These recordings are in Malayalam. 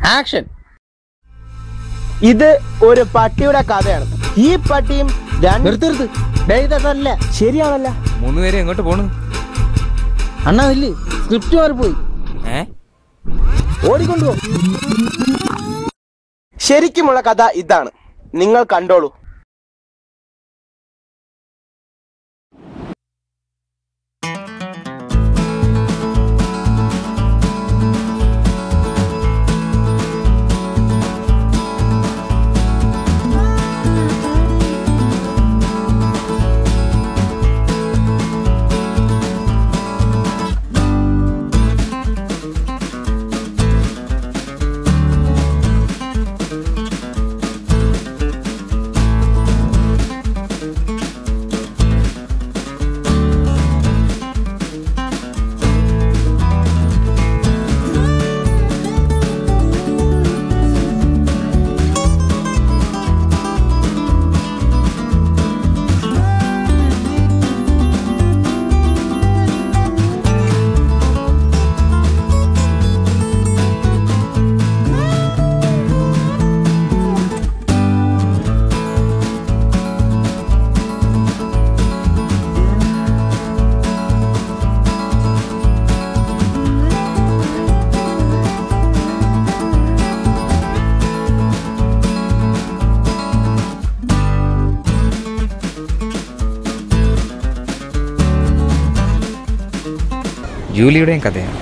ആക്ഷൻ ഇത് ഒരു പട്ടിയുടെ കഥയാണ് ഈ പട്ടിയും രണ്ട് നിർത്ത് നിർത്ത് ഡേ, ഇതല്ല ശരിയാണല്ല മൂന്ന് പേര് എങ്ങോട്ട് പോണു അണ്ണാ ഇല്ലേ സ്ക്രിപ്റ്റ് മാറിപ്പോയി ഏ ഓടിക്കൊണ്ടുപോ ശരിക്കുമുള്ള കഥ ഇതാണ് നിങ്ങൾ കണ്ടോളൂ ജൂലിയുടെയും കഥയാണ്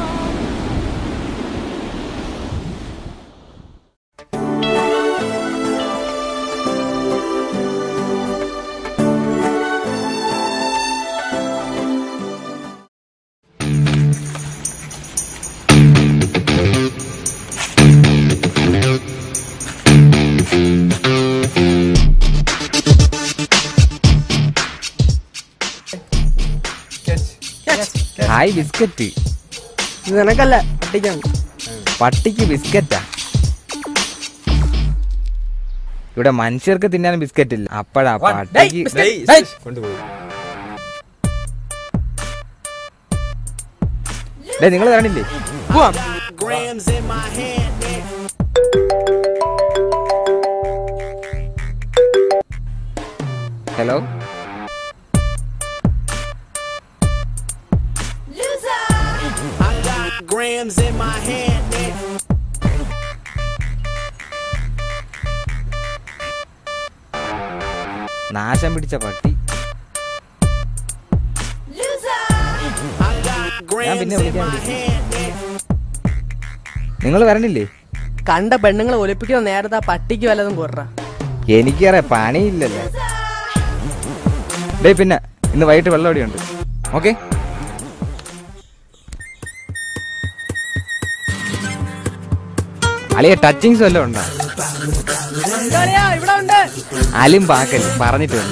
ഹായ് ബിസ്ക്കറ്റ് ഇത് നിനക്കല്ല പട്ടിക്കാണ് പട്ടിക്ക് ബിസ്ക്കറ്റാ ഇവിടെ മനുഷ്യർക്ക് തിന്നാൻ ബിസ്ക്കറ്റ് ഇല്ല അപ്പഴാ പട്ടിക്ക് നിങ്ങൾ കാണില്ലേ hello grams in my hand. nigga. നാശം പിടിച്ച പട്ടി ഞാൻ പിന്നെ വിളിക്കാൻ നിങ്ങൾ വരണില്ലേ കണ്ട പെണ്ണുങ്ങളെ ഒലിപ്പിക്കുന്ന നേരത്തെ ആ പട്ടിക്ക് വല്ലതും കൊറ എനിക്കറിയാം പണിയില്ലല്ലോ ഡേ പിന്നെ ഇന്ന് വൈകിട്ട് വെള്ളം അടിയുണ്ട് ഓക്കെ അളിയ ടച്ചിങ്സ് വല്ലതും ഉണ്ടോ ഇവിടെ ഉണ്ട് അലിം പാക്കല് പറഞ്ഞിട്ടുണ്ട്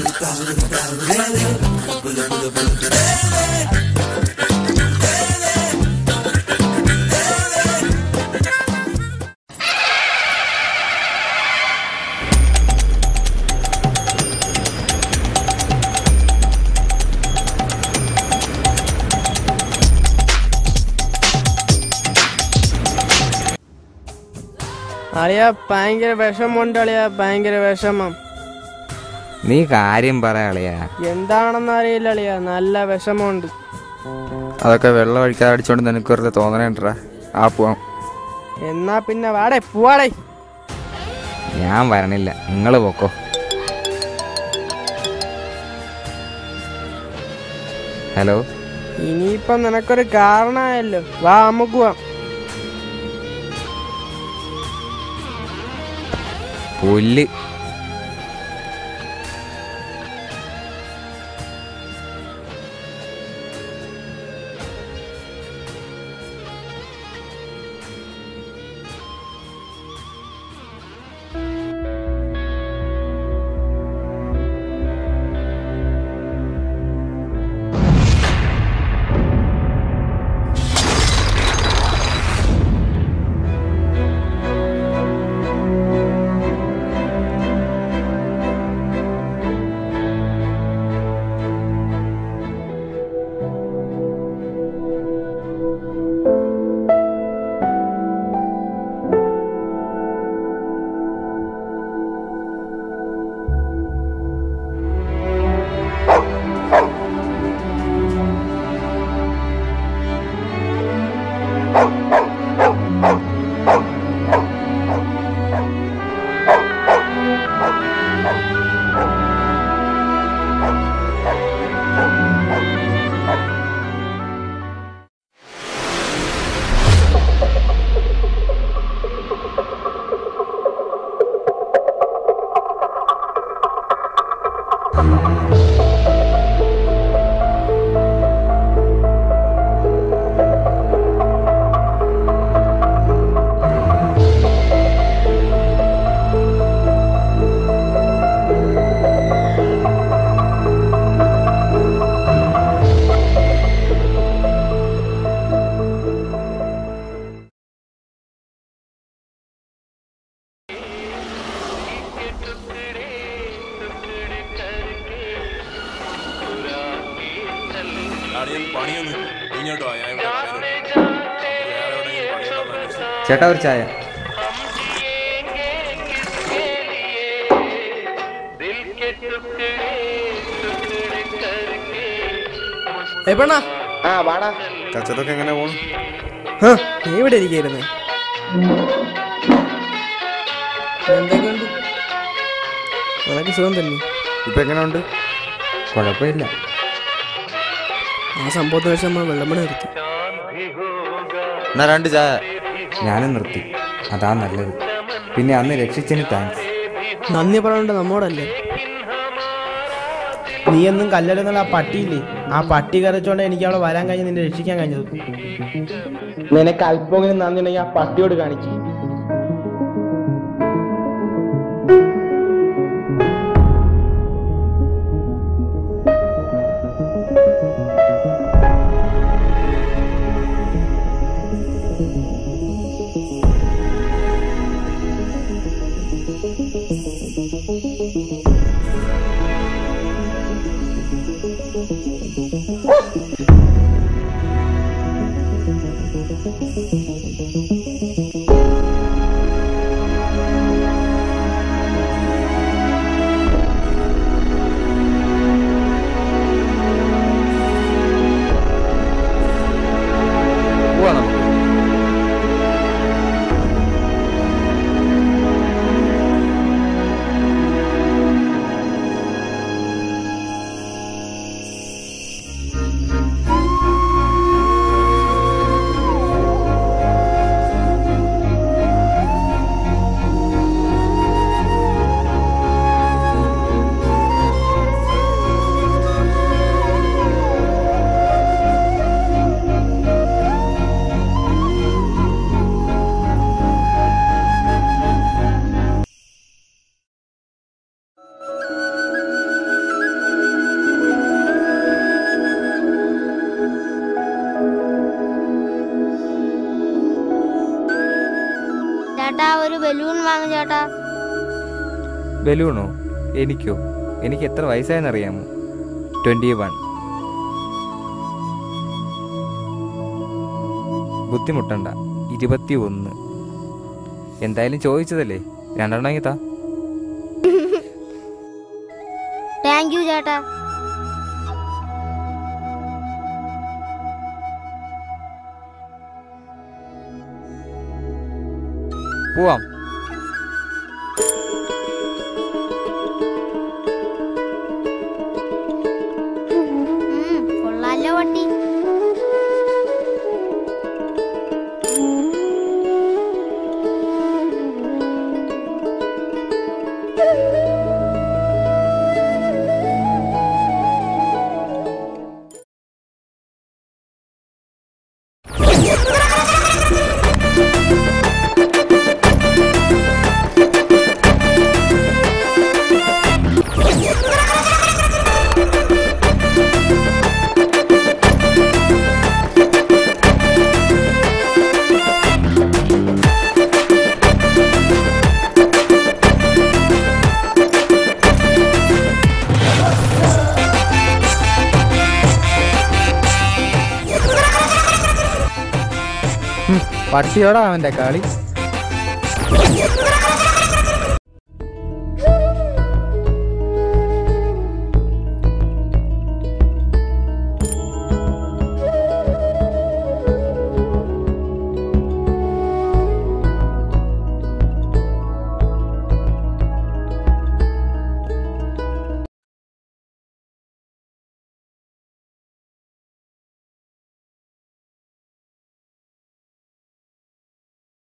അളിയ ഭയങ്കര വിഷമമുണ്ട് അളിയ ഭയങ്കര വിഷമം നീ കാര്യം പറ അളിയ എന്താണെന്ന് അറിയില്ല അളിയ നല്ല വിഷമമുണ്ട് അതൊക്കെ വെള്ളം ഒഴിക്കാതെ അടിച്ചോണ്ട് നിനക്ക് വെറുതെ തോന്നണേണ്ടാ ആ പോവാം എന്നാ പിന്നെ വാടേ പോവാടേ ഞാൻ വരണില്ല നിങ്ങൾ പൊക്കോ ഹലോ ഇനിയിപ്പം നിനക്കൊരു കാരണമായല്ലോ വാ നമുക്ക് പോവാം പുല്ല് അളിയൻ പണിയൊന്നും ഇങ്ങോട്ടോ ഞാൻ ഇവിടെ പറയുന്നുണ്ട്. നമുക്ക് വേറെ എവിടെയെങ്കിലും പണിയുണ്ടോ എന്ന് അന്വേഷിച്ച്. ചേട്ടാ ഒരു ചായ എപ്പണാ ആ വാടാ കച്ചവടമൊക്കെ എങ്ങനെ പോണു നീ ഇവിടെ ഇരിക്കായിരുന്നു എന്തൊക്കെയുണ്ട് നിനക്ക് സുഖം തന്നെ ഇപ്പൊ എങ്ങനെയുണ്ട് കുഴപ്പമില്ല ആ സംഭവത്തിന് ശേഷം നമ്മൾ വെള്ളമണി നിർത്തി എന്നാ രണ്ട് ചായ ഞാനും നിർത്തി അതാ നല്ലത് പിന്നെ അന്ന് രക്ഷിച്ചതിന് താങ്ക്സ് നന്ദി പറയേണ്ട നമ്മോടല്ലേ നീ എന്നും കല്ലെടുന്നുള്ള ആ പട്ടിയില്ലേ ആ പട്ടി കരച്ചോണ്ട് എനിക്ക് അവിടെ വരാൻ കഴിഞ്ഞ് നിന്നെ രക്ഷിക്കാൻ കഴിഞ്ഞത് നിനക്ക് അല്പമെങ്കിലും നന്ദി ഉണ്ടെങ്കിൽ ആ പട്ടിയോട് കാണിക്കും പോവാ നമുക്ക് ചേട്ടാ ഒരു ബലൂൺ വാങ്ങും ചേട്ടാ ബലൂണോ എനിക്കോ എനിക്ക് എത്ര വയസ്സായെന്ന് അറിയാമോ ട്വൻറ്റി വൺ ബുദ്ധിമുട്ടണ്ട ഇരുപത്തി ഒന്ന് എന്തായാലും ചോദിച്ചതല്ലേ രണ്ടെണ്ണം താ താങ്ക് യു ചേട്ടാ പോവാം ഉം, കൊള്ളാലോ വട്ടി പട്ടിയോടാ അവൻ്റെ കളി